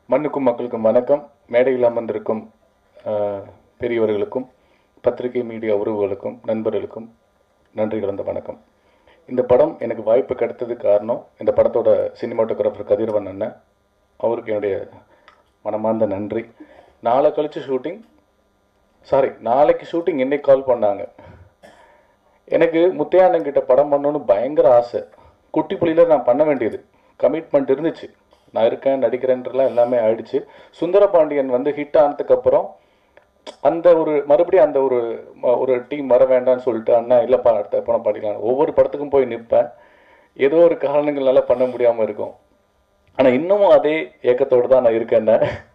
மண்ணுக்கும் மக்களுக்கும் வணக்கம் மேடையில் அமர்ந்திருக்கும் அஹ், பெரியவர்களுக்கும் பத்திரிகை மீடியா உறவுகளுக்கும் நண்பர்களுக்கும் நன்றி கலந்த வணக்கம் இந்த படம் எனக்கு வாய்ப்பு கிடைத்ததுக்கு காரணம் இந்த படத்தோட சினிமாட்டோகிராஃபர் கதிரவன் அண்ணன் அவருக்கு என்னுடைய மனமார்ந்த நன்றி நாளை கழிச்சு ஷூட்டிங் சாரி நாளைக்கு ஷூட்டிங் இன்னைக்கு கால் பண்ணாங்க எனக்கு முத்தையாண்ணன் கிட்ட படம் பண்ணணும்னு பயங்கர ஆசை குட்டி புள்ளியில் நான் பண்ண வேண்டியது கமிட்மெண்ட் இருந்துச்சு நான் இருக்கேன் நடிக்கிறேன்றலாம் எல்லாமே ஆயிடுச்சு சுந்தரபாண்டியன் வந்து ஹிட் ஆனதுக்கப்புறம் அந்த ஒரு மறுபடியும் அந்த ஒரு ம- ஒரு டீம் வர வேண்டாம்னு சொல்லிட்டு அண்ணா இல்லைப்பா அடுத்த படம் பண்ணிக்கலாம் ஒவ்வொரு படத்துக்கும் போய் நிற்பேன் ஏதோ ஒரு காரணங்களால பண்ண முடியாமல் இருக்கும் ஆனால் இன்னமும் அதே ஏக்கத்தோடு தான் நான் இருக்கேன்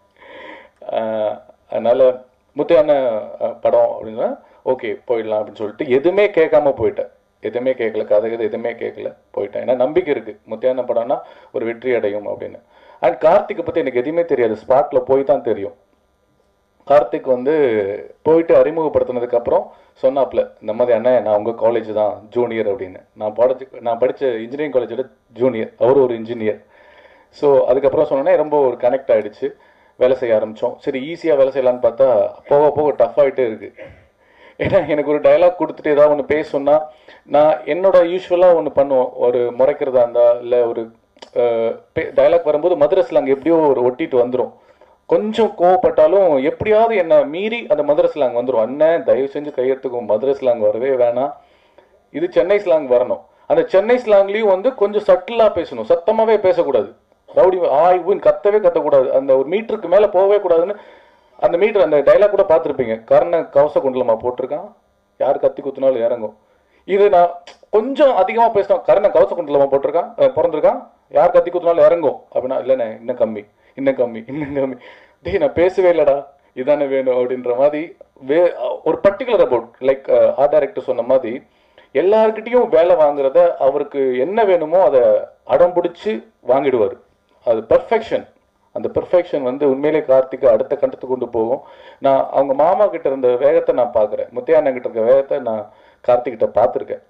ஆஹ் அதனால முத்தையான அஹ், படம் அப்படின்னா ஓகே போயிடலாம் அப்படின்னு சொல்லிட்டு எதுவுமே கேட்காம போயிட்டேன் எதுவுமே கேட்கல கதை கதை எதுவுமே கேட்கல போயிட்டேன் ஏன்னா நம்பிக்கை இருக்கு முத்தையான படம்னா ஒரு வெற்றி அடையும் அப்படின்னு அண்ட் கார்த்திகை பற்றி எனக்கு எதுவுமே தெரியாது ஸ்பாட்டில் போய் தான் தெரியும் கார்த்திக் வந்து போயிட்டு அறிமுகப்படுத்தினதுக்கு அப்புறம் சொன்னாப்ல இந்த மாதிரி அண்ணன் நான் உங்கள் காலேஜ் தான் ஜூனியர் அப்படின்னு நான் படிச்சு நான் படித்த இன்ஜினியரிங் காலேஜோட ஜூனியர் அவர் ஒரு இன்ஜினியர் ஸோ அதுக்கப்புறம் சொன்னோன்னே ரொம்ப ஒரு கனெக்ட் ஆயிடுச்சு வேலை செய்ய ஆரம்பித்தோம் சரி ஈஸியாக வேலை செய்யலாம்னு பார்த்தா போக போக டஃப் ஆகிட்டே இருக்கு ஏன்னா எனக்கு ஒரு டயலாக் கொடுத்துட்டு ஏதாவது ஒன்று பேசணும்னா நான் என்னோட யூஸ்வலாக ஒன்று பண்ணுவோம் ஒரு முறைக்கிறதா இருந்தா இல்லை ஒரு டயலாக் வரும்போது மதுரை ஸ்லாங் எப்படியோ ஒரு ஒட்டிட்டு வந்துடும் கொஞ்சம் கோவப்பட்டாலும் எப்படியாவது என்னை மீறி அந்த மதுரை ஸ்லாங் வந்துடும் அண்ணன் தயவு செஞ்சு கையெடுத்துக்கும் மதுரை ஸ்லாங் வரவே வேணாம் இது சென்னை ஸ்லாங் வரணும் அந்த சென்னை ஸ்லாங்லேயும் வந்து கொஞ்சம் சட்டிலாக பேசணும் சத்தமாகவே பேசக்கூடாது ரவுடி ஆய் ஊன்னு கத்தவே கத்தக்கூடாது அந்த ஒரு மீட்டருக்கு மேலே போகவே கூடாதுன்னு அந்த மீட்டர் அந்த டைலாக் கூட பார்த்துருப்பீங்க கர்ண கவச குண்டலமா போட்டிருக்கான் யார் கத்தி குத்துனாலும் இறங்கும் இது நான் கொஞ்சம் அதிகமாக பேசினோம் கர்ண கவச குண்டலமா போட்டிருக்கான் அஹ் பிறந்திருக்கான் யார் கத்தி குத்துனாலும் இறங்கும் அப்படின்னா இல்லைண்ணே இன்னும் கம்மி இன்னும் கம்மி இன்னும் கம்மி டேய் நான் பேசவே இல்லைடா இதானே வேணும் அப்படின்ற மாதிரி வே ஒரு particular about like art director சொன்ன மாதிரி எல்லார்கிட்டயும் வேலை வாங்குறத அவருக்கு என்ன வேணுமோ அதை அடம் பிடிச்சி வாங்கிடுவார் அது பெர்ஃபெக்ஷன் அந்த பெர்ஃபெக்ஷன் வந்து உண்மையிலே கார்த்திகை அடுத்த கண்டத்துக்கு கொண்டு போகும் நான் அவங்க மாமா கிட்ட இருந்த வேகத்தை நான் பார்க்குறேன் முத்தையாண்ணன் கிட்ட இருக்க வேகத்தை நான் கார்த்திகிட்ட பார்த்துருக்கேன்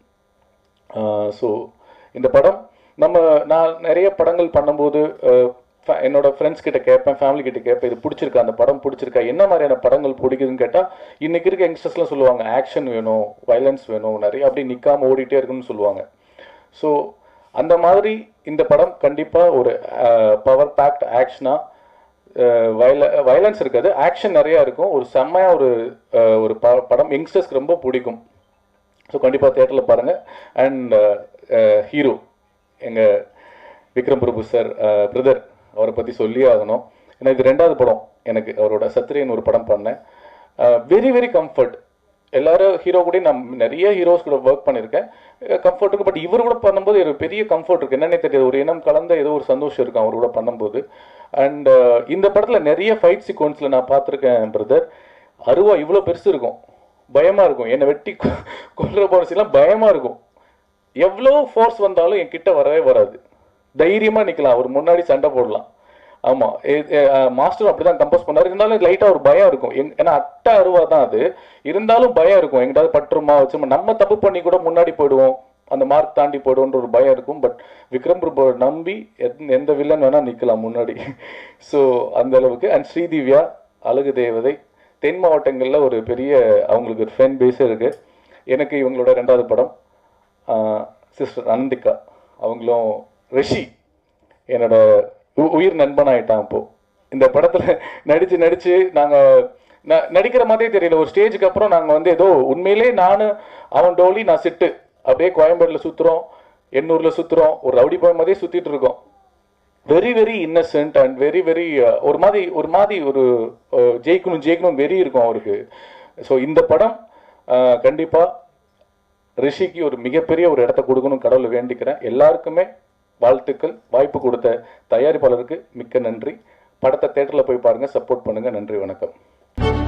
ஸோ இந்த படம் நம்ம நான் நிறைய படங்கள் பண்ணும்போது அஹ், fa- என்னோட ஃப்ரெண்ட்ஸ் கிட்ட கேட்பேன் ஃபேமிலி கிட்ட கேட்பேன் இது பிடிச்சிருக்கா அந்த படம் பிடிச்சிருக்கா என்ன மாதிரியான படங்கள் பிடிக்குதுன்னு கேட்டால் இன்னைக்கு இருக்க யங்ஸ்டர்ஸ்லாம் சொல்லுவாங்க ஆக்ஷன் வேணும் வைலன்ஸ் வேணும் நிறைய அப்படி நிற்காம ஓடிட்டே இருக்குன்னு சொல்லுவாங்க ஸோ அந்த மாதிரி இந்த படம் கண்டிப்பாக ஒரு பவர் பேக்ட் ஆக்ஷனாக வயல வயலன்ஸ் இருக்காது ஆக்ஷன் நிறையா இருக்கும் ஒரு செம்மையாக ஒரு அஹ், ஒரு ப- படம் யங்ஸ்டர்ஸ்க்கு ரொம்ப பிடிக்கும் ஸோ கண்டிப்பாக தேட்டரில் பாருங்கள் அண்ட் ஹீரோ எங்கள் விக்ரம் பிரபு சார் பிரதர் அவரை பற்றி சொல்லியே ஆகணும் ஏன்னா இது ரெண்டாவது படம் எனக்கு அவரோட சத்திரியன் ஒரு படம் பண்ணேன் வெரி வெரி கம்ஃபர்ட் எல்லாரும் ஹீரோ கூட நான் நிறைய ஹீரோஸ் கூட ஒர்க் பண்ணியிருக்கேன் கம்ஃபர்ட் இருக்கு பட் இவர் கூட பண்ணும்போது ஒரு பெரிய கம்ஃபர்ட் இருக்கு என்னன்னே தெரியாது ஒரு இனம் கலந்த ஏதோ ஒரு சந்தோஷம் இருக்கும் அவர் கூட பண்ணும்போது அண்ட் இந்த படத்தில் நிறைய ஃபைட் சீக்வன்ஸில் நான் பார்த்துருக்கேன் பிரதர் அருவா இவ்வளோ பெருசு இருக்கும் பயமா இருக்கும் என்னை வெட்டி கொ- கொல்ற போறதுலாம் பயமா இருக்கும் எவ்வளோ ஃபோர்ஸ் வந்தாலும் என் கிட்ட வரவே வராது தைரியமா நிக்கலாம் அவர் முன்னாடி சண்டை போடலாம் ஆமா மாஸ்டர் அப்படிதான் கம்போஸ் பண்ணாரு இருந்தாலும் லைட்டா ஒரு பயம் இருக்கும் எங்க- ஏன்னா அட்ட அருவா தான் அது இருந்தாலும் பயம் இருக்கும் எங்கிட்டாவது பட்டுருமா வச்சு நம்ம தப்பு பண்ணி கூட முன்னாடி போயிடுவோம் அந்த மார்க் தாண்டி போயிடுவோன்ற ஒரு பயம் இருக்கும் பட் விக்ரம் பிரபு நம்பி எந்த- எந்த வில்லன் வேணா நிக்கலாம் முன்னாடி ஸோ அந்த அளவுக்கு அண்ட் ஸ்ரீதிவ்யா அழகு தேவதை தென் மாவட்டங்களில் ஒரு பெரிய அவங்களுக்கு ஒரு ஃபேன் பேஸே இருக்கு எனக்கு இவங்களோட ரெண்டாவது படம் சிஸ்டர் அனந்திகா அவங்களும் ரிஷி என்னோட உ- உயிர் நண்பனாயிட்டான் இப்போ இந்த படத்துல நடிச்சு நடிச்சு நாங்க ந- நடிக்கிற மாதிரியே தெரியல ஒரு ஸ்டேஜுக்கு அப்புறம் நாங்க வந்து ஏதோ உண்மையிலே நானு அவன் டோலி நான் சிட்டு அப்படியே கோயம்பேடுல சுத்துறோம் எண்ணூர்ல சுத்துறோம் ஒரு ரவுடி பாய் மாதிரியே சுத்திட்டு இருக்கோம் very very innocent and very very ஒரு மாதிரி ஒரு மாதிரி ஒரு அஹ், ஜெயிக்கணும் ஜெயிக்கணும் வெறி இருக்கும் அவருக்கு ஸோ இந்த படம் அஹ், கண்டிப்பா ரிஷிக்கு ஒரு மிகப்பெரிய ஒரு இடத்த கொடுக்கணும் கடவுளை வேண்டிக்கிறேன் எல்லாருக்குமே வாழ்த்துக்கள் வாய்ப்பு கொடுத்த தயாரிப்பாளருக்கு மிக்க நன்றி படத்தை தேட்டரில் போய் பாருங்க சப்போர்ட் பண்ணுங்க நன்றி வணக்கம்